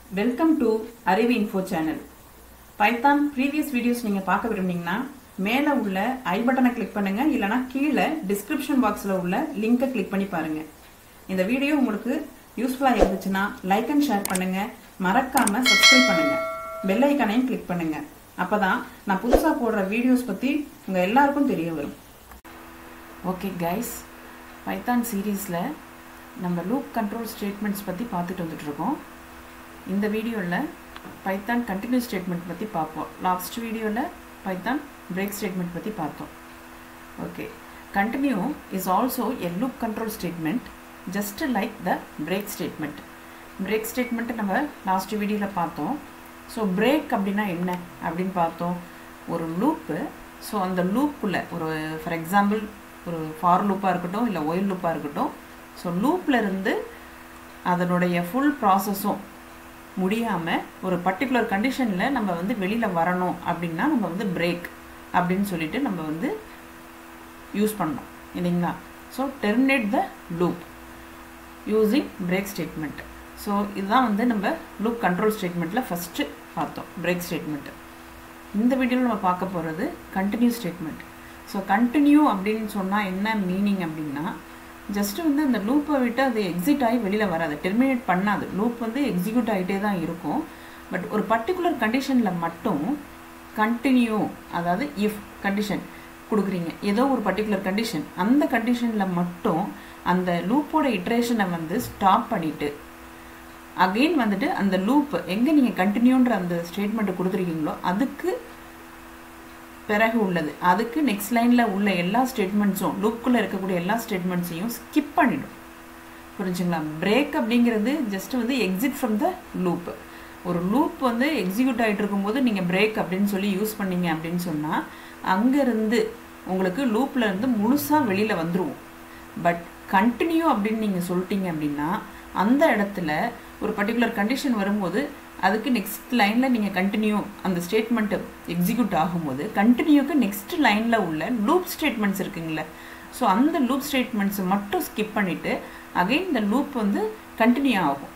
welcome to Arivu info channel python previous videos நீங்கள் பார்க்க விரும்புனீங்கன்னா மேலே உள்ள ஐ பட்டனை கிளிக் பண்ணுங்க இல்லைனா கீழே டிஸ்கிரிப்ஷன் பாக்ஸில் உள்ள லிங்கை கிளிக் பண்ணி பாருங்க இந்த வீடியோ உங்களுக்கு யூஸ்ஃபுல்லாக இருந்துச்சுன்னா லைக் அண்ட் ஷேர் பண்ணுங்க மறக்காம சப்ஸ்கிரைப் பண்ணுங்க பெல் ஐக்கானையும் கிளிக் பண்ணுங்க அப்பதான் நான் புதுசாக போடுற வீடியோஸ் பற்றி உங்கள் எல்லாருக்கும் தெரிய வரும் ஓகே கைஸ் பைத்தான் சீரீஸில் நம்ம லூப் கண்ட்ரோல் ஸ்டேட்மெண்ட்ஸ் பற்றி பார்த்துட்டு வந்துட்டு இருக்கோம் இந்த வீடியோவில் பைத்தான் கண்டினியூஸ் ஸ்டேட்மெண்ட் பற்றி பார்ப்போம் லாஸ்ட் வீடியோவில் பைத்தான் பிரேக் ஸ்டேட்மெண்ட் பற்றி பார்த்தோம் okay continue is also a loop control statement just like the break statement break ஸ்டேட்மெண்ட்டை நம்ம லாஸ்ட் வீடியோவில் பார்த்தோம் ஸோ பிரேக் அப்படின்னா என்ன அப்படின்னு பார்த்தோம் ஒரு லூப்பு ஸோ அந்த லூப்புக்குள்ளே ஒரு ஃபார் எக்ஸாம்பிள் ஒரு ஃபார் லூப்பாக இருக்கட்டும் இல்லை ஒயில் லூப்பாக இருக்கட்டும் ஸோ லூப்பில் இருந்து அதனுடைய ஃபுல் ப்ராசஸும் முடியாமல் ஒரு பர்டிகுலர் கண்டிஷனில் நம்ம வந்து வெளியில் வரணும் அப்படின்னா நம்ம வந்து பிரேக் அப்படின்னு சொல்லிட்டு நம்ம வந்து யூஸ் பண்ணோம் இல்லைங்களா so terminate the loop using break statement so இதுதான் வந்து நம்ம லூப் கண்ட்ரோல் ஸ்டேட்மெண்ட்டில் ஃபஸ்ட்டு பார்த்தோம் பிரேக் ஸ்டேட்மெண்ட்டு இந்த வீடியோவில் நம்ம பார்க்க போகிறது கண்டினியூ ஸ்டேட்மெண்ட் ஸோ கண்டினியூ அப்படின்னு சொன்னால் என்ன மீனிங் அப்படின்னா ஜஸ்ட் வந்து அந்த லூப்பை விட்டு அது எக்ஸிட் ஆகி வெளியில் வராது டெர்மினேட் பண்ணாது லூப் வந்து எக்ஸிக்யூட் ஆகிட்டே தான் இருக்கும் பட் ஒரு பர்டிகுலர் கண்டிஷனில் மட்டும் கண்டினியூ அதாவது இஃப் கண்டிஷன் கொடுக்குறீங்க ஏதோ ஒரு பர்டிகுலர் கண்டிஷன் அந்த கண்டிஷனில் மட்டும் அந்த லூப்போட இட்ரேஷனை வந்து ஸ்டாப் பண்ணிவிட்டு அகெயின் வந்துட்டு அந்த லூப் எங்கே நீங்கள் கண்டினியூன்ற அந்த ஸ்டேட்மெண்ட்டை கொடுத்துருக்கீங்களோ அதுக்கு பிறகு உள்ளது அதுக்கு நெக்ஸ்ட் லைனில் உள்ள எல்லா ஸ்டேட்மெண்ட்ஸும் லூப்புக்குள்ளே இருக்கக்கூடிய எல்லா ஸ்டேட்மெண்ட்ஸையும் ஸ்கிப் பண்ணிடும் புரிஞ்சுங்களா பிரேக் அப்படிங்கிறது ஜஸ்ட் வந்து எக்ஸிட் ஃப்ரம் த லூப் ஒரு லூப் வந்து எக்ஸிக்யூட் ஆகிட்டு இருக்கும்போது நீங்கள் பிரேக் அப்படின்னு சொல்லி யூஸ் பண்ணீங்க அப்படின்னு சொன்னால் அங்கேருந்து உங்களுக்கு லூப்பில் இருந்து முழுசாக வெளியில் வந்துடுவோம் பட் கண்டினியூ அப்படின்னு நீங்கள் சொல்லிட்டீங்க அப்படின்னா அந்த இடத்துல ஒரு பர்டிகுலர் கண்டிஷன் வரும்போது அதுக்கு நெக்ஸ்ட் லைனில் நீங்கள் கண்டினியூ அந்த ஸ்டேட்மெண்ட்டு எக்ஸிக்யூட் ஆகும்போது கண்டினியூக்கு நெக்ஸ்ட் லைனில் உள்ள லூப் ஸ்டேட்மெண்ட்ஸ் இருக்குங்களே ஸோ அந்த லூப் ஸ்டேட்மெண்ட்ஸை மட்டும் ஸ்கிப் பண்ணிவிட்டு அகைன் இந்த லூப் வந்து கண்டினியூ ஆகும்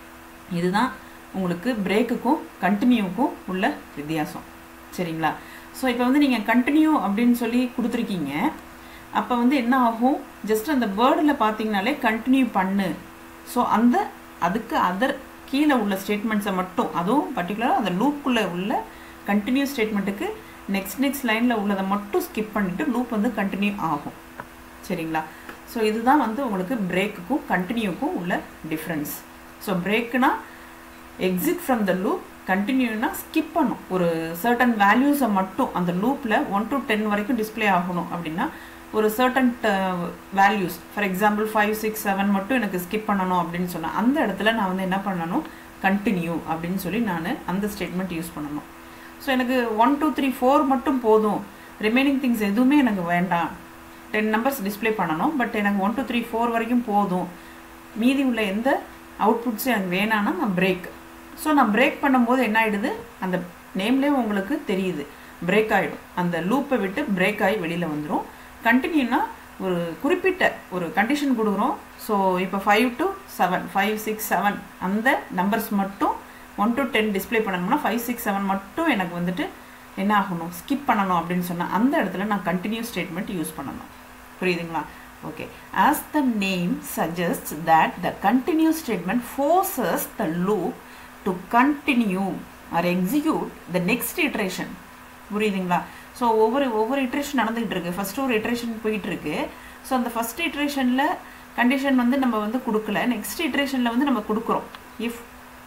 இதுதான் உங்களுக்கு பிரேக்குக்கும் கண்டினியூக்கும் உள்ள வித்தியாசம் சரிங்களா ஸோ இப்போ வந்து நீங்கள் கண்டினியூ அப்படின்னு சொல்லி கொடுத்துருக்கீங்க அப்போ வந்து என்ன ஆகும் ஜஸ்ட் அந்த வேர்டில் பார்த்தீங்கனாலே கண்டினியூ பண்ணு ஸோ அந்த அதுக்கு அதர் கீழே உள்ள ஸ்டேட்மெண்ட்ஸை மட்டும் அதுவும் பர்டிகுலராக அந்த லூப்புக்குள்ளே உள்ள கண்டினியூ ஸ்டேட்மெண்ட்டுக்கு நெக்ஸ்ட் நெக்ஸ்ட் லைனில் உள்ளதை மட்டும் ஸ்கிப் பண்ணிவிட்டு லூப் வந்து கண்டினியூ ஆகும் சரிங்களா ஸோ இதுதான் வந்து உங்களுக்கு பிரேக்குக்கும் கண்டினியூக்கும் உள்ள டிஃப்ரென்ஸ் ஸோ பிரேக்குனா எக்ஸிட் ஃப்ரம் த லூப் கண்டினியூனா ஸ்கிப் பண்ணும் ஒரு சர்டன் வேல்யூஸை மட்டும் அந்த லூப்பில் ஒன் டு டென் வரைக்கும் டிஸ்பிளே ஆகணும் அப்படின்னா ஒரு certain values for example five six seven மட்டும் எனக்கு ஸ்கிப் பண்ணணும் அப்படின்னு சொன்னேன் அந்த இடத்துல நான் வந்து என்ன பண்ணணும் கண்டினியூ அப்படின்னு சொல்லி நான் அந்த ஸ்டேட்மெண்ட் யூஸ் பண்ணணும் ஸோ எனக்கு ஒன் டூ த்ரீ ஃபோர் மட்டும் போதும் ரிமைனிங் திங்ஸ் எதுவுமே எனக்கு வேண்டாம் டென் நம்பர்ஸ் டிஸ்பிளே பண்ணணும் பட் எனக்கு ஒன் டூ த்ரீ ஃபோர் வரைக்கும் போதும் மீதி உள்ள எந்த அவுட்புட்ஸும் எனக்கு வேணான்னா நான் பிரேக் ஸோ நான் பிரேக் பண்ணும்போது என்ன ஆகிடுது அந்த நேம்லேயே உங்களுக்கு தெரியுது பிரேக் ஆகிடும் அந்த லூப்பை விட்டு பிரேக் ஆகி வெளியில் வந்துடும் கண்டினியூனா ஒரு குறிப்பிட்ட ஒரு கண்டிஷன் கொடுக்குறோம் ஸோ இப்போ five to seven five six seven அந்த நம்பர்ஸ் மட்டும் ஒன் டு டென் டிஸ்பிளே பண்ணணும்னா ஃபைவ் சிக்ஸ் செவன் மட்டும் எனக்கு வந்துட்டு என்ன ஆகணும் ஸ்கிப் பண்ணணும் அப்படின்னு சொன்னால் அந்த இடத்துல நான் கண்டினியூ ஸ்டேட்மெண்ட் யூஸ் பண்ணணும் புரியுதுங்களா okay as the name suggest that the continue statement forces the loop to continue or execute the next iteration புரியுதுங்களா ஸோ ஒவ்வொரு ஒவ்வொரு இட்ரேஷன் நடந்துகிட்டு இருக்கு ஃபஸ்ட்டு ஒரு இட்ரேஷன் போயிட்டு இருக்கு ஸோ அந்த ஃபஸ்ட் இட்ரேஷனில் கண்டிஷன் வந்து நம்ம வந்து கொடுக்கல நெக்ஸ்ட் இட்ரேஷனில் வந்து நம்ம கொடுக்குறோம் if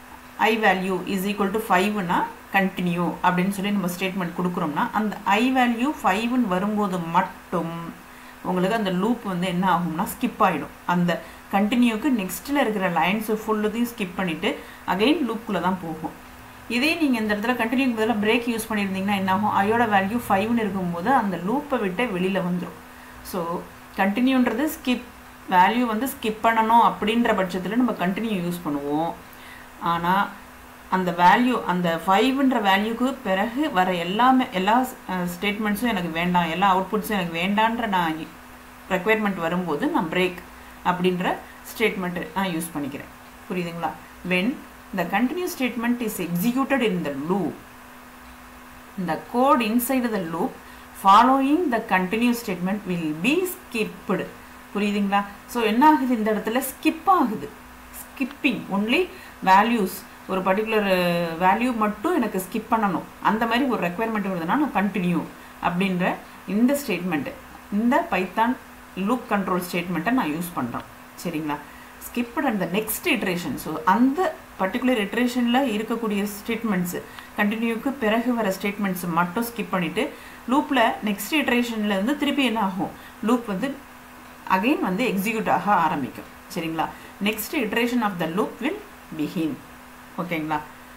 I value is equal to ஃபைவ்னா கண்டினியூ அப்படின்னு சொல்லி நம்ம ஸ்டேட்மெண்ட் கொடுக்குறோம்னா அந்த ஐ வேல்யூ ஃபைவ்னு வரும்போது மட்டும் உங்களுக்கு அந்த லூப் வந்து என்ன ஆகும்னா ஸ்கிப் ஆகிடும் அந்த கண்டினியூக்கு நெக்ஸ்ட்டில் இருக்கிற லைன்ஸு ஃபுல்லுதையும் ஸ்கிப் பண்ணிவிட்டு அகெயின் லூப்புக்குள்ளே தான் போகும் இதே நீங்கள் இந்த இடத்துல கண்டினியூ பதிலாக பிரேக் யூஸ் பண்ணியிருந்தீங்கன்னா என்ன ஆகும் ஐயோட வேல்யூ ஃபைவ்னு இருக்கும்போது அந்த லூப்பை விட்டு வெளியில் வந்துடும் ஸோ கண்டினியூன்றது ஸ்கிப் வேல்யூ வந்து ஸ்கிப் பண்ணணும் அப்படின்ற பட்சத்தில் நம்ம கண்டினியூ யூஸ் பண்ணுவோம் ஆனால் அந்த வேல்யூ அந்த ஃபைவ்ன்ற வேல்யூக்கு பிறகு வர எல்லாமே எல்லா ஸ்டேட்மெண்ட்ஸும் எனக்கு வேண்டாம் எல்லா அவுட்புட்ஸும் எனக்கு வேண்டான்ற நான் ரெக்குயர்மெண்ட் வரும்போது நான் பிரேக் அப்படின்ற ஸ்டேட்மெண்ட்டு நான் யூஸ் பண்ணிக்கிறேன் புரியுதுங்களா when the continuous statement is executed in the loop the code inside the loop following the continuous statement will be skipped புரியுதுங்களா ஸோ என்ன ஆகுது இந்த இடத்துல ஸ்கிப் ஆகுது ஸ்கிப்பிங் ஒன்லி வேல்யூஸ் ஒரு பர்டிகுலர் வேல்யூ மட்டும் எனக்கு ஸ்கிப் பண்ணணும் அந்த மாதிரி ஒரு ரெக்குயர்மெண்ட் வருதுன்னா நான் கண்டினியூ அப்படின்ற இந்த ஸ்டேட்மெண்ட்டு இந்த பைத்தான் லூப் கண்ட்ரோல் ஸ்டேட்மெண்ட்டை நான் யூஸ் பண்ணுறேன் சரிங்களா skipped and the next iteration so அந்த பர்டிகுலர் இட்ரேஷனில் இருக்கக்கூடிய ஸ்டேட்மெண்ட்ஸு கண்டினியூக்கு பிறகு வர ஸ்டேட்மெண்ட்ஸ் மட்டும் ஸ்கிப் பண்ணிவிட்டு லூப்பில் நெக்ஸ்ட் இட்ரேஷனில் இருந்து திருப்பி என்ன ஆகும் லூப் வந்து அகெயின் வந்து எக்ஸிக்யூட் ஆக ஆரம்பிக்கும் சரிங்களா next iteration of the loop will begin ஓகேங்களா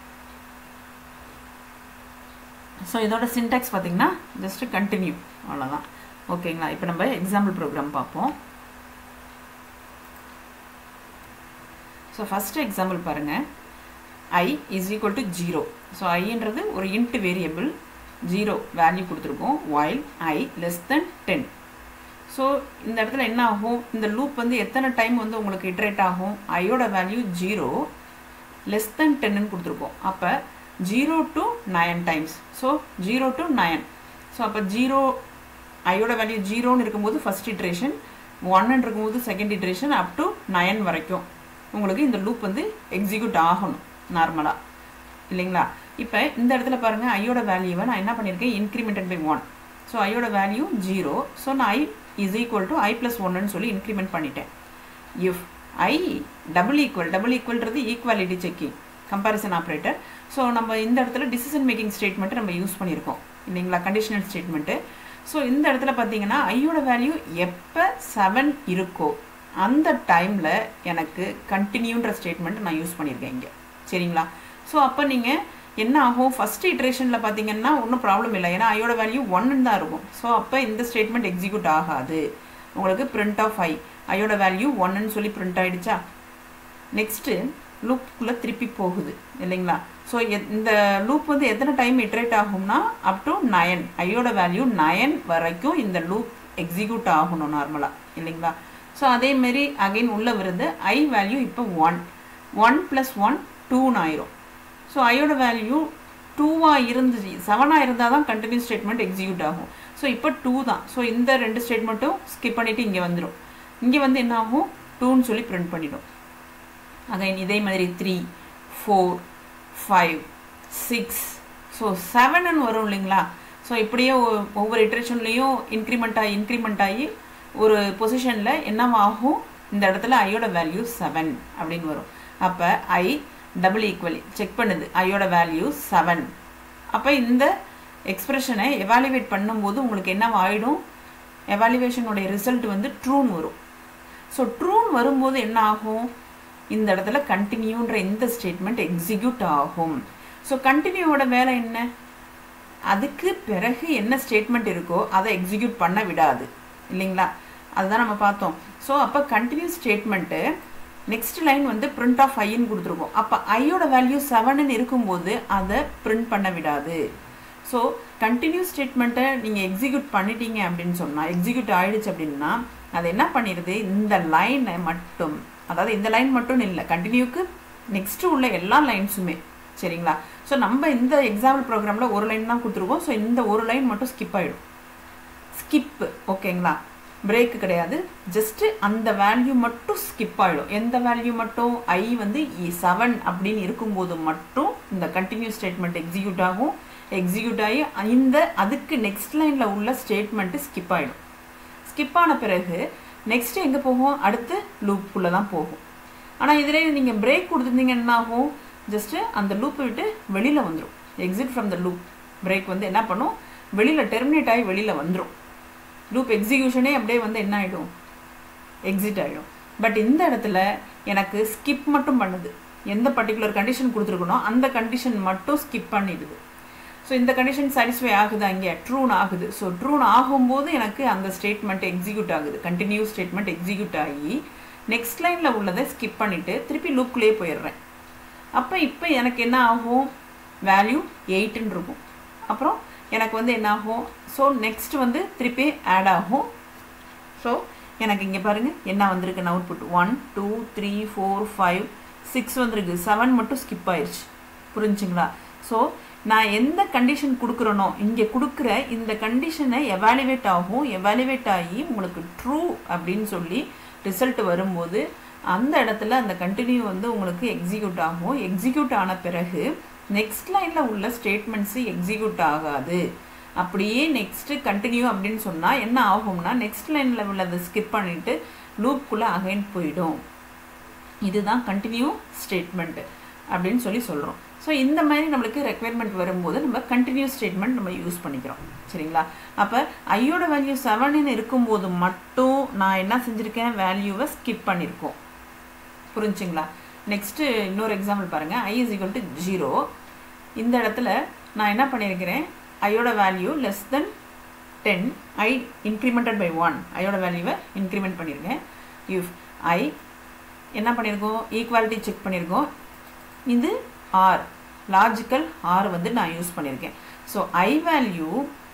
ஸோ இதோட சின்டாக்ஸ் பார்த்தீங்கன்னா ஜஸ்ட் கண்டினியூ அவ்வளோதான் ஓகேங்களா இப்போ நம்ம எக்ஸாம்பிள் ப்ரோக்ராம் பார்ப்போம் ஸோ ஃபஸ்ட்டு எக்ஸாம்பிள் பாருங்கள் I is equal to zero so ஐன்றது ஒரு இன்ட் வேரியபிள் ஜீரோ வேல்யூ கொடுத்துருக்கோம் while I less than ten so இந்த இடத்துல என்ன ஆகும் இந்த லூப் வந்து எத்தனை டைம் வந்து உங்களுக்கு இட்ரேட் ஆகும் ஐயோட வேல்யூ ஜீரோ லெஸ் தென் டென்னு கொடுத்துருக்கோம் அப்போ zero to nine times so zero to nine so அப்போ ஜீரோ ஐயோட வேல்யூ ஜீரோன்னு இருக்கும்போது ஃபஸ்ட் இட்ரேஷன் ஒன்னு இருக்கும்போது second iteration up to nine வரைக்கும் உங்களுக்கு இந்த லூப் வந்து எக்ஸிக்யூட் ஆகணும் நார்மலாக இல்லைங்களா இப்போ இந்த இடத்துல பாருங்கள் ஐயோட வேல்யூவை நான் என்ன பண்ணியிருக்கேன் இன்க்ரிமெண்டட் பை ஒன் ஸோ ஐயோட வேல்யூ ஜீரோ ஸோ நான் I is equal to I plus ஒன்னு சொல்லி இன்க்ரிமெண்ட் பண்ணிட்டேன் if I double equal double ஈக்குவல்ன்றது equality checking comparison operator so நம்ம இந்த இடத்துல டிசிஷன் மேக்கிங் ஸ்டேட்மெண்ட்டு நம்ம யூஸ் பண்ணியிருக்கோம் இல்லைங்களா கண்டிஷனல் ஸ்டேட்மெண்ட்டு ஸோ இந்த இடத்துல பார்த்தீங்கன்னா ஐயோட வேல்யூ எப்போ செவன் இருக்கோ அந்த டைமில் எனக்கு கண்டினியூன்ற ஸ்டேட்மெண்ட் நான் யூஸ் பண்ணியிருக்கேன் இங்கே சரிங்களா ஸோ அப்போ நீங்கள் என்ன ஆகும் ஃபஸ்ட் இட்ரேஷனில் பார்த்தீங்கன்னா ஒன்றும் ப்ராப்ளம் இல்லை ஏன்னா ஐயோட வேல்யூ ஒன்னு தான் இருக்கும் ஸோ அப்போ இந்த ஸ்டேட்மெண்ட் எக்ஸிக்யூட் ஆகாது உங்களுக்கு பிரிண்ட் ஆஃப் ஐ ஐயோட வேல்யூ ஒன்னுன்னு சொல்லி பிரிண்ட் ஆகிடுச்சா நெக்ஸ்ட்டு லூப்புக்குள்ளே திருப்பி போகுது இல்லைங்களா ஸோ இந்த லூப் வந்து எத்தனை டைம் இட்ரேட் ஆகும்னா அப் டு நயன் ஐயோட வேல்யூ நயன் வரைக்கும் இந்த லூப் எக்ஸிக்யூட் ஆகணும் நார்மலாக இல்லைங்களா ஸோ அதேமாரி அகைன் உள்ளே வருது ஐ வேல்யூ இப்போ ஒன் ஒன் ப்ளஸ் ஒன் டூன்னு ஆயிரும் ஸோ ஐயோட வேல்யூ டூவாக இருந்துச்சு செவனாக இருந்தால் தான் கண்டினியூ ஸ்டேட்மெண்ட் எக்ஸிக்யூட் ஆகும் ஸோ இப்போ டூ தான் ஸோ இந்த ரெண்டு ஸ்டேட்மெண்ட்டும் ஸ்கிப் பண்ணிவிட்டு இங்கே வந்துடும் இங்கே வந்து என்ன ஆகும் டூன்னு சொல்லி பிரிண்ட் பண்ணிடும் அகைன் இதே மாதிரி three four five six so செவனுன்னு வரும் இல்லைங்களா ஸோ இப்படியே ஒவ்வொரு இட்ரேஷன்லேயும் இன்க்ரிமெண்ட் ஆகி இன்க்ரிமெண்ட் ஆகி ஒரு பொசிஷனில் என்னவாகும் இந்த இடத்துல ஐயோட வேல்யூ செவன் அப்படின்னு வரும் அப்போ ஐ டபுள் ஈக்குவலி செக் பண்ணுது ஐயோட வேல்யூ செவன் அப்போ இந்த எக்ஸ்ப்ரெஷனை எவாலுவேட் பண்ணும்போது உங்களுக்கு என்ன ஆகிடும் எவாலுவேஷனுடைய ரிசல்ட் வந்து ட்ரூன் வரும் ஸோ ட்ரூன் வரும்போது என்ன ஆகும் இந்த இடத்துல கண்டினியூன்ற இந்த ஸ்டேட்மெண்ட் எக்ஸிக்யூட் ஆகும் ஸோ கண்டினியூவோட வேலை என்ன அதுக்கு பிறகு என்ன ஸ்டேட்மெண்ட் இருக்கோ அதை எக்ஸிக்யூட் பண்ண விடாது இல்லைங்களா அதுதான் நம்ம பார்த்தோம் ஸோ அப்போ கண்டினியூ ஸ்டேட்மெண்ட்டு நெக்ஸ்ட் லைன் வந்து பிரிண்ட் ஆஃப் ஐன்னு கொடுத்துருக்கோம் அப்போ ஐயோட வேல்யூ செவனுன்னு இருக்கும்போது அதை பிரிண்ட் பண்ண விடாது ஸோ கண்டினியூ ஸ்டேட்மெண்ட்டை நீங்கள் எக்ஸிக்யூட் பண்ணிட்டீங்க அப்படின்னு சொன்னால் எக்ஸிக்யூட் ஆயிடுச்சு அப்படின்னா அது என்ன பண்ணிடுது இந்த லைனை மட்டும் அதாவது இந்த லைன் மட்டும் இல்லை கண்டினியூக்கு நெக்ஸ்ட்டு உள்ள எல்லா லைன்ஸுமே சரிங்களா ஸோ நம்ம இந்த எக்ஸாம்பிள் ப்ரோக்ராமில் ஒரு லைன் தான் கொடுத்துருக்கோம் ஸோ இந்த ஒரு லைன் மட்டும் ஸ்கிப் ஆகிடும் ஸ்கிப்பு ஓகேங்களா பிரேக்கு கிடையாது ஜஸ்ட்டு அந்த வேல்யூ மட்டும் ஸ்கிப் ஆகிடும் எந்த வேல்யூ மட்டும் ஐ வந்து செவன் அப்படின்னு இருக்கும்போது மட்டும் இந்த கண்டினியூ ஸ்டேட்மெண்ட் எக்ஸிக்யூட் ஆகும் எக்ஸிக்யூட் ஆகி இந்த அதுக்கு நெக்ஸ்ட் லைனில் உள்ள ஸ்டேட்மெண்ட்டு ஸ்கிப் ஆகிடும் ஸ்கிப் ஆன பிறகு நெக்ஸ்ட் எங்கே போகும் அடுத்து லூப்புக்குள்ளே தான் போகும் ஆனால் இதிலே நீங்கள் பிரேக் கொடுத்துருந்தீங்க என்ன ஆகும் ஜஸ்ட்டு அந்த லூப்பை விட்டு வெளியில் வந்துடும் exit from the loop break வந்து என்ன பண்ணும் வெளியில் டெர்மினேட் ஆகி வெளியில் வந்துடும் லூப் எக்ஸிக்யூஷனே அப்படியே வந்து என்ன ஆகிடும் எக்ஸிட் ஆகிடும் பட் இந்த இடத்துல எனக்கு ஸ்கிப் மட்டும் பண்ணுது எந்த பர்டிகுலர் கண்டிஷன் கொடுத்துருக்கணும் அந்த கண்டிஷன் மட்டும் ஸ்கிப் பண்ணிடுது ஸோ இந்த கண்டிஷன் சாட்டிஸ்ஃபை ஆகுது அங்கே ட்ரூன் ஆகுது ஸோ ட்ரூன் ஆகும்போது எனக்கு அந்த ஸ்டேட்மெண்ட் எக்ஸிக்யூட் ஆகுது கண்டினியூ ஸ்டேட்மெண்ட் எக்ஸிக்யூட் ஆகி நெக்ஸ்ட் லைனில் உள்ளதை ஸ்கிப் பண்ணிவிட்டு திருப்பி லூப்லேயே போயிடுறேன் அப்போ இப்போ எனக்கு என்ன ஆகும் வேல்யூ எயிட்டுன்னு இருக்கும் அப்புறம் எனக்கு வந்து என்ன ஆகும் ஸோ நெக்ஸ்ட் வந்து திருப்பி ஆட் ஆகும் ஸோ எனக்கு இங்கே பாருங்கள் என்ன வந்திருக்குன்னு output one two three four five six வந்திருக்கு செவன் மட்டும் ஸ்கிப் ஆயிடுச்சு புரிஞ்சுங்களா ஸோ நான் எந்த கண்டிஷன் கொடுக்குறேனோ இங்கே கொடுக்குற இந்த கண்டிஷனை எவாலுவேட் ஆகும் எவாலுவேட் ஆகி உங்களுக்கு ட்ரூ அப்படின்னு சொல்லி ரிசல்ட் வரும்போது அந்த இடத்துல அந்த கண்டினியூ வந்து உங்களுக்கு எக்ஸிக்யூட் ஆகும் எக்ஸிக்யூட் ஆன பிறகு நெக்ஸ்ட் லைனில் உள்ள ஸ்டேட்மெண்ட்ஸு எக்ஸிக்யூட் ஆகாது அப்படியே நெக்ஸ்ட்டு கண்டினியூ அப்படின்னு சொன்னால் என்ன ஆகும்னா நெக்ஸ்ட் லைனில் உள்ளதை ஸ்கிப் பண்ணிவிட்டு லூப்புக்குள்ளே அகைன் போயிடும் இதுதான் கண்டினியூ ஸ்டேட்மெண்ட் அப்படின்னு சொல்லி சொல்கிறோம் ஸோ இந்த மாதிரி நம்மளுக்கு ரெக்குயர்மெண்ட் வரும்போது நம்ம கண்டினியூ ஸ்டேட்மெண்ட் நம்ம யூஸ் பண்ணிக்கிறோம் சரிங்களா அப்போ ஐயோட வேல்யூ செவன்னு இருக்கும்போது மட்டும் நான் என்ன செஞ்சுருக்கேன் வேல்யூவை ஸ்கிப் பண்ணியிருக்கோம் புரிஞ்சுங்களா நெக்ஸ்ட்டு இன்னொரு எக்ஸாம்பிள் பாருங்கள் I is equal to zero இந்த இடத்துல நான் என்ன பண்ணியிருக்கிறேன் ஐயோட value less than ten I incremented by one ஐயோட வேல்யூவை இன்க்ரிமெண்ட் பண்ணியிருக்கேன் இஃப் ஐ என்ன பண்ணியிருக்கோம் ஈக்குவாலிட்டி செக் பண்ணியிருக்கோம் இது ஆர் லாஜிக்கல் ஆர் வந்து நான் யூஸ் பண்ணியிருக்கேன் so I value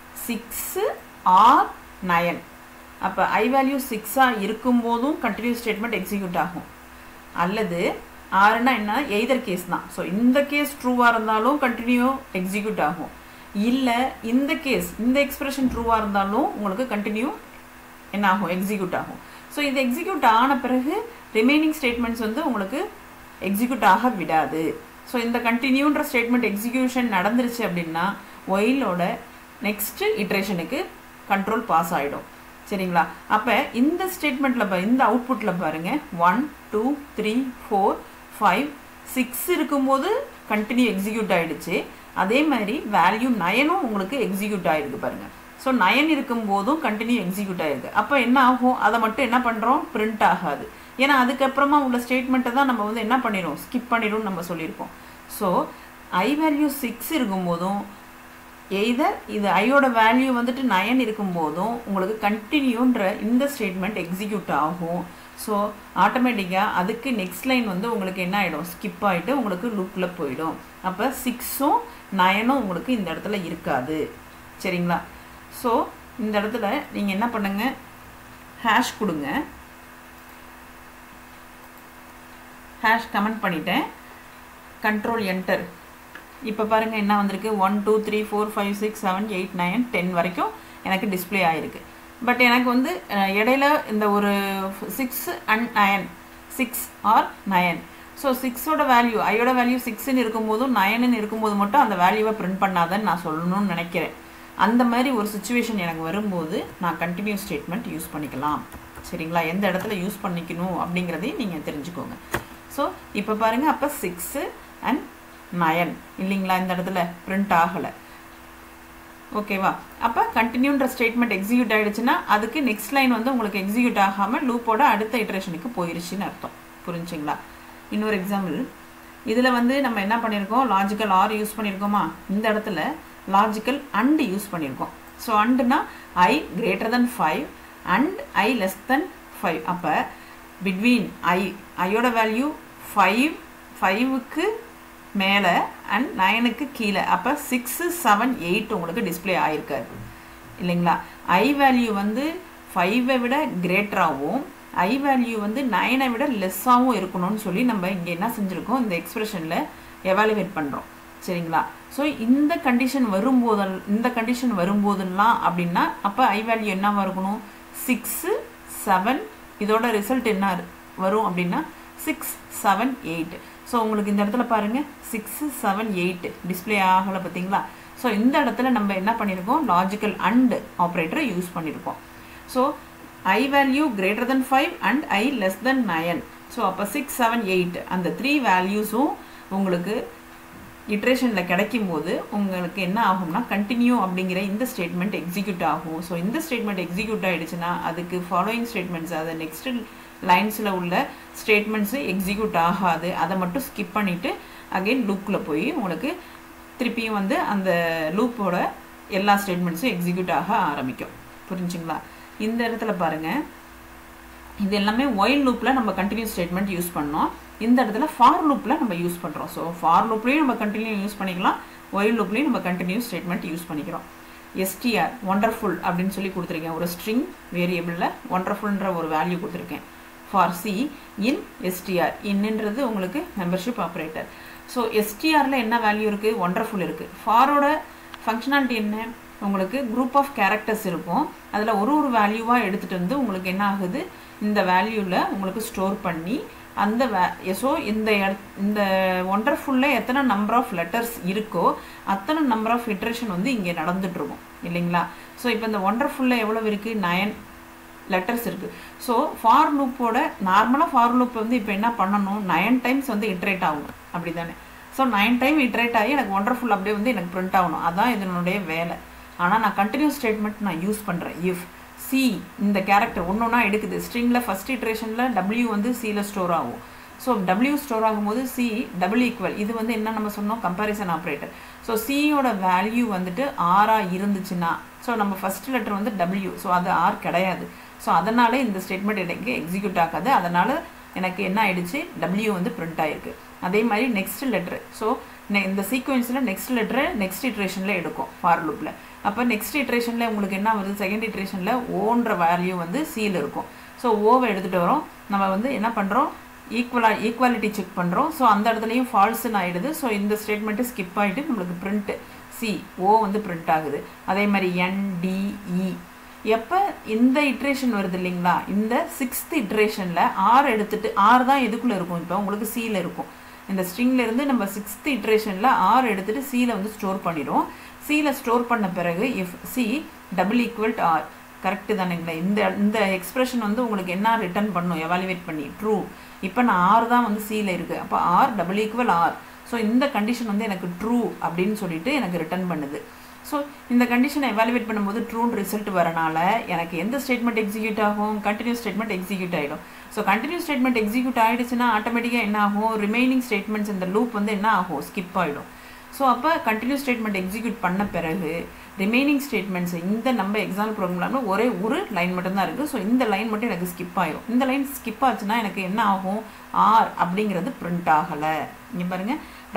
six or nine அப்போ ஐ வேல்யூ சிக்ஸாக இருக்கும்போதும் கண்டினியூஸ் ஸ்டேட்மெண்ட் எக்ஸிக்யூட் ஆகும் அல்லது ஆறுனா என்ன எய்தர் கேஸ் தான் ஸோ இந்த கேஸ் ட்ரூவாக இருந்தாலும் கண்டினியூ எக்ஸிக்யூட் ஆகும் இல்லை இந்த கேஸ் இந்த எக்ஸ்பிரஷன் ட்ரூவாக இருந்தாலும் உங்களுக்கு கண்டினியூ என்ன ஆகும் எக்ஸிக்யூட் ஆகும் ஸோ இது எக்ஸிக்யூட் ஆன பிறகு ரிமைனிங் ஸ்டேட்மெண்ட்ஸ் வந்து உங்களுக்கு எக்ஸிக்யூட் ஆக விடாது ஸோ இந்த கண்டினியூன்ற ஸ்டேட்மெண்ட் எக்ஸிக்யூஷன் நடந்துருச்சு அப்படின்னா ஒயிலோட நெக்ஸ்ட் இட்ரேஷனுக்கு கண்ட்ரோல் பாஸ் ஆகிடும் சரிங்களா அப்போ இந்த ஸ்டேட்மெண்ட்டில் பா இந்த அவுட்புட்டில் பாருங்கள் one two three four five six இருக்கும்போது கண்டினியூ எக்ஸிக்யூட் ஆகிடுச்சு அதே மாதிரி வேல்யூ நயனும் உங்களுக்கு எக்ஸிக்யூட் ஆகிருக்கு பாருங்கள் ஸோ நயன் இருக்கும்போதும் கண்டினியூ எக்ஸிக்யூட் ஆகிருக்கு அப்போ என்ன ஆகும் அதை மட்டும் என்ன பண்ணுறோம் பிரிண்ட் ஆகாது ஏன்னா அதுக்கப்புறமா உள்ள ஸ்டேட்மெண்ட்டை தான் நம்ம வந்து என்ன பண்ணிடும் ஸ்கிப் பண்ணிடும் நம்ம சொல்லியிருக்கோம் ஸோ ஐ வேல்யூ சிக்ஸ் இருக்கும்போதும் எய்தர் இது ஐயோட வேல்யூ வந்துட்டு நயன் இருக்கும்போதும் உங்களுக்கு கண்டினியூன்ற இந்த ஸ்டேட்மெண்ட் எக்ஸிக்யூட் ஆகும் ஸோ ஆட்டோமேட்டிக்காக அதுக்கு நெக்ஸ்ட் லைன் வந்து உங்களுக்கு என்ன ஆகிடும் ஸ்கிப் ஆகிட்டு உங்களுக்கு லுக்கில் போயிடும் அப்போ சிக்ஸும் நயனும் உங்களுக்கு இந்த இடத்துல இருக்காது சரிங்களா ஸோ இந்த இடத்துல நீங்கள் என்ன பண்ணுங்கள் ஹேஷ் கொடுங்க ஹேஷ் கமெண்ட் பண்ணிட்டேன் கண்ட்ரோல் என்டர் இப்போ பாருங்கள் என்ன வந்திருக்கு one two three four five six seven eight nine ten வரைக்கும் எனக்கு டிஸ்பிளே ஆகிருக்கு பட் எனக்கு வந்து இடையில இந்த ஒரு six and nine six or nine so சிக்ஸோட வேல்யூ ஐயோட வேல்யூ சிக்ஸ்ன்னு இருக்கும்போதும் நயனுன்னு இருக்கும்போது மட்டும் அந்த வேல்யூவை பிரிண்ட் பண்ணாதன்னு நான் சொல்லணும்னு நினைக்கிறேன் அந்த மாதிரி ஒரு சுச்சுவேஷன் எனக்கு வரும்போது நான் கண்டினியூ ஸ்டேட்மெண்ட் யூஸ் பண்ணிக்கலாம் சரிங்களா எந்த இடத்துல யூஸ் பண்ணிக்கணும் அப்படிங்கிறதையும் நீங்கள் தெரிஞ்சுக்கோங்க ஸோ இப்போ பாருங்கள் அப்போ சிக்ஸு அண்ட் நயன் இல்லைங்களா இந்த இடத்துல பிரிண்ட் ஆகலை ஓகேவா அப்போ கண்டினியூன்ற ஸ்டேட்மெண்ட் எக்ஸிக்யூட் ஆகிடுச்சுன்னா அதுக்கு நெக்ஸ்ட் லைன் வந்து உங்களுக்கு எக்ஸிக்யூட் ஆகாமல் லூப்போட அடுத்த இட்ரேஷனுக்கு போயிருச்சுன்னு அர்த்தம் புரிஞ்சுங்களா இன்னொரு எக்ஸாம்பிள் இதில் வந்து நம்ம என்ன பண்ணியிருக்கோம் லாஜிக்கல் ஆர் யூஸ் பண்ணியிருக்கோமா இந்த இடத்துல லாஜிக்கல் அண்ட் யூஸ் பண்ணியிருக்கோம் ஸோ அண்டுனா I greater than five and I less than five அப்போ பிட்வீன் ஐ ஐயோட வேல்யூ ஃபைவ் ஃபைவுக்கு மேலே அண்ட் நைனுக்கு கீழே அப்போ சிக்ஸு செவன் எயிட் உங்களுக்கு டிஸ்பிளே ஆகிருக்காரு இல்லைங்களா ஐ வேல்யூ வந்து ஃபைவை விட கிரேட்டராகவும் ஐ வேல்யூ வந்து நைனை விட லெஸ்ஸாகவும் இருக்கணும்னு சொல்லி நம்ம இங்கே என்ன செஞ்சுருக்கோம் இந்த எக்ஸ்பிரஷனில் எவாலுவேட் பண்ணுறோம் சரிங்களா ஸோ இந்த கண்டிஷன் வரும்போது இந்த கண்டிஷன் வரும்போதெல்லாம் அப்படின்னா அப்போ ஐ வேல்யூ என்னவாக இருக்கணும் சிக்ஸு செவன் இதோட ரிசல்ட் என்ன வரும் அப்படின்னா சிக்ஸ் செவன் எயிட் ஸோ உங்களுக்கு இந்த இடத்துல பாருங்கள் சிக்ஸு செவன் எயிட் டிஸ்பிளே ஆகலை பார்த்தீங்களா ஸோ இந்த இடத்துல நம்ம என்ன பண்ணியிருக்கோம் லாஜிக்கல் அண்ட் ஆப்ரேட்டரை யூஸ் பண்ணியிருக்கோம் so I value greater than five and I less than nine so அப்போ சிக்ஸ் செவன் எயிட் அந்த த்ரீ வேல்யூஸும் உங்களுக்கு இட்ரேஷனில் கிடைக்கும் போது உங்களுக்கு என்ன ஆகும்னா கண்டினியூ அப்படிங்கிற இந்த ஸ்டேட்மெண்ட் எக்ஸிக்யூட் ஆகும் ஸோ இந்த ஸ்டேட்மெண்ட் எக்ஸிக்யூட் ஆகிடுச்சுன்னா அதுக்கு ஃபாலோயிங் ஸ்டேட்மெண்ட்ஸ் அதை நெக்ஸ்ட் லைன்ஸில் உள்ள ஸ்டேட்மெண்ட்ஸு எக்ஸிக்யூட் ஆகாது அதை மட்டும் ஸ்கிப் பண்ணிவிட்டு அகெயின் லூப்பில் போய் உங்களுக்கு திருப்பியும் வந்து அந்த லூப்போட எல்லா ஸ்டேட்மெண்ட்ஸும் எக்ஸிக்யூட் ஆக ஆரம்பிக்கும் புரிஞ்சுங்களா இந்த இடத்துல பாருங்கள் இது எல்லாமே ஒயில் லூப்பில் நம்ம கண்டினியூ ஸ்டேட்மெண்ட் யூஸ் பண்ணோம் இந்த இடத்துல ஃபார் லூப்பில் நம்ம யூஸ் பண்ணுறோம் ஸோ ஃபார் லூப்லேயும் நம்ம கண்டினியூ யூஸ் பண்ணிக்கலாம் ஒயில் லூப்லேயும் நம்ம கண்டினியூ ஸ்டேட்மெண்ட் யூஸ் பண்ணிக்கிறோம் எஸ்டிஆர் ஒண்டர்ஃபுல் அப்படின்னு சொல்லி கொடுத்துருக்கேன் ஒரு ஸ்ட்ரிங் வேரியபிளில் ஒண்டர்ஃபுல்ன்ற ஒரு வேல்யூ கொடுத்துருக்கேன் ஃபார் சி இன் எஸ்டிஆர் இன்னுன்றது உங்களுக்கு மெம்பர்ஷிப் ஆப்ரேட்டர் ஸோ எஸ்டிஆரில் என்ன வேல்யூ இருக்குது ஒண்டர்ஃபுல் இருக்குது ஃபாரோட ஃபங்க்ஷனாலிட்டி என்ன உங்களுக்கு குரூப் ஆஃப் கேரக்டர்ஸ் இருக்கும் அதில் ஒரு ஒரு வேல்யூவாக எடுத்துகிட்டு வந்து உங்களுக்கு என்ன ஆகுது இந்த வேல்யூவில் உங்களுக்கு ஸ்டோர் பண்ணி அந்த வே ஸோ இந்த இந்த ஒண்டர்ஃபுல்லில் எத்தனை நம்பர் ஆஃப் லெட்டர்ஸ் இருக்கோ அத்தனை நம்பர் ஆஃப் இட்ரேஷன் வந்து இங்கே நடந்துட்டுருக்கும் இல்லைங்களா ஸோ இப்போ இந்த ஒண்டர்ஃபுல்லில் எவ்வளோ இருக்குது நயன் லெட்டர்ஸ் இருக்குது ஸோ ஃபார் லூப்போட நார்மலாக ஃபார் லூப் வந்து இப்போ என்ன பண்ணணும் நயன் டைம்ஸ் வந்து இட்ரேட் ஆகணும் அப்படி தானே ஸோ நைன் டைம் இட்ரேட் ஆகி எனக்கு ஒண்டர்ஃபுல் அப்படியே வந்து எனக்கு பிரிண்ட் ஆகணும் அதான் இதனுடைய வேலை ஆனால் நான் கண்டினியூஸ் ஸ்டேட்மெண்ட் நான் யூஸ் பண்ணுறேன் இஃப் சி இந்த கேரக்டர் ஒன்று ஒன்றா எடுக்குது ஸ்ட்ரிங்கில் ஃபஸ்ட் இட்ரேஷனில் டபிள்யூ வந்து சியில் ஸ்டோர் ஆகும் ஸோ டபிள்யூ ஸ்டோர் ஆகும்போது சி டபுள் ஈக்குவல் இது வந்து என்ன நம்ம சொன்னோம் கம்பேரிசன் ஆப்ரேட்டர் ஸோ சியோட வேல்யூ வந்துட்டு ஆராக இருந்துச்சுன்னா ஸோ நம்ம ஃபஸ்ட் லெட்டர் வந்து டபிள்யூ ஸோ அது ஆர் கிடையாது ஸோ அதனால இந்த ஸ்டேட்மெண்ட் எனக்கு எக்ஸிக்யூட் ஆகாது அதனால் எனக்கு என்ன ஆயிடுச்சு டபிள்யூ வந்து பிரிண்ட் ஆயிருக்கு அதே மாதிரி நெக்ஸ்ட் லெட்ரு ஸோ இந்த சீக்வன்ஸில் நெக்ஸ்ட் லெட்ரு நெக்ஸ்ட் இட்ரேஷனில் எடுக்கும் ஃபார் லூப்பில் அப்போ நெக்ஸ்ட் இட்ரேஷனில் உங்களுக்கு என்ன வருது செகண்ட் இட்ரேஷனில் ஓன்ற வேல்யூ வந்து சியில் இருக்கும் ஸோ ஓவை எடுத்துகிட்டு வரோம் நம்ம வந்து என்ன பண்ணுறோம் ஈக்குவலா ஈக்குவாலிட்டி செக் பண்ணுறோம் ஸோ அந்த இடத்துலையும் ஃபால்ஸ்னு ஆகிடுது ஸோ இந்த ஸ்டேட்மெண்ட்டு ஸ்கிப் ஆகிட்டு நம்மளுக்கு பிரிண்ட்டு சி ஓ வந்து பிரிண்ட் ஆகுது அதே மாதிரி என்டிஇ எப்போ இந்த இட்ரேஷன் வருது இல்லைங்களா இந்த சிக்ஸ்த் இட்ரேஷனில் ஆர் எடுத்துட்டு ஆர் தான் எதுக்குள்ளே இருக்கும் இப்போ உங்களுக்கு சியில் இருக்கும் இந்த ஸ்ட்ரிங்ல இருந்து நம்ம சிக்ஸ்த் இட்ரேஷனில் ஆர் எடுத்துட்டு சியில் வந்து ஸ்டோர் பண்ணிடும் சியில் ஸ்டோர் பண்ண பிறகு if C double equal to R correct தானுங்களா இந்த இந்த எக்ஸ்பிரஷன் வந்து உங்களுக்கு என்ன ரிட்டர்ன் பண்ணும் எவாலுவேட் பண்ணி ட்ரூ இப்போ நான் ஆர் தான் வந்து சியில் இருக்குது அப்போ R double equal R so இந்த கண்டிஷன் வந்து எனக்கு ட்ரூ அப்படின்னு சொல்லிட்டு எனக்கு ரிட்டர்ன் பண்ணுது ஸோ இந்த கண்டிஷனை எவாலுவேட் பண்ணும்போது ட்ரூன் ரிசல்ட் வரனால எனக்கு எந்த ஸ்டேட்மெண்ட் எக்ஸிக்யூட் ஆகும் கண்டினியூஸ் ஸ்டேட்மெண்ட் எக்ஸிக்யூட் ஆகிடும் ஸோ கண்டினியூஸ் ஸ்டேட்மெண்ட் எக்ஸிக்யூட் ஆகிடுச்சுன்னா ஆட்டோமேட்டிக்காக என்ன ஆகும் ரிமைனிங் ஸ்டேட்மெண்ட்ஸ் இந்த லூப் வந்து என்ன ஆகும் ஸ்கிப் ஆகிடும் ஸோ அப்போ கண்டினியூஸ் ஸ்டேட்மெண்ட் எக்ஸிக்யூட் பண்ண பிறகு ரிமைனிங் ஸ்டேட்மெண்ட்ஸ் இந்த நம்ம எக்ஸாம்பிள் ப்ரோக்ராமில் ஒரே ஒரு லைன் மட்டும்தான் இருக்குது ஸோ இந்த லைன் மட்டும் எனக்கு ஸ்கிப் ஆகிடும் இந்த லைன் ஸ்கிப் ஆச்சுன்னா எனக்கு என்ன ஆகும் ஆர் அப்படிங்கிறது பிரிண்ட் ஆகலை இங்கே பாருங்கள்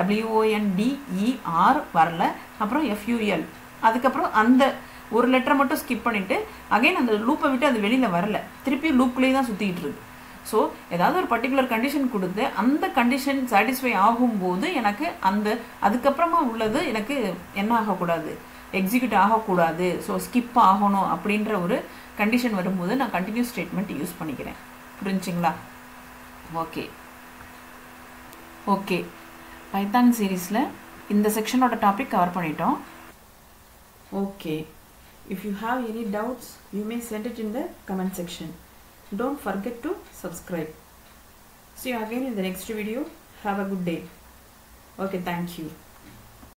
டபிள்யூஓஎன்டிஇஆர் வரல அப்புறம் எஃப்யூஎல் அதுக்கப்புறம் அந்த ஒரு லெட்டரை மட்டும் ஸ்கிப் பண்ணிவிட்டு அகைன் அந்த லூப்பை விட்டு அது வெளியில் வரல திருப்பி லூப்லேயே தான் சுற்றிக்கிட்டு இருக்கு ஸோ ஏதாவது ஒரு பர்டிகுலர் கண்டிஷன் கொடுத்து அந்த கண்டிஷன் சாட்டிஸ்ஃபை ஆகும்போது எனக்கு அந்த அதுக்கப்புறமா உள்ளது எனக்கு என்ன ஆகக்கூடாது எக்ஸிக்யூட் ஆகக்கூடாது ஸோ ஸ்கிப் ஆகணும் அப்படின்ற ஒரு கண்டிஷன் வரும்போது நான் கண்டினியூஸ் ஸ்டேட்மெண்ட் யூஸ் பண்ணிக்கிறேன் புரிஞ்சுங்களா ஓகே ஓகே பைத்தான் சீரீஸில் இந்த செக்ஷனோட டாபிக் கவர் பண்ணிட்டோம் okay if you have any doubts you may send it in the comment section don't forget to subscribe see you again in the next video have a good day okay thank you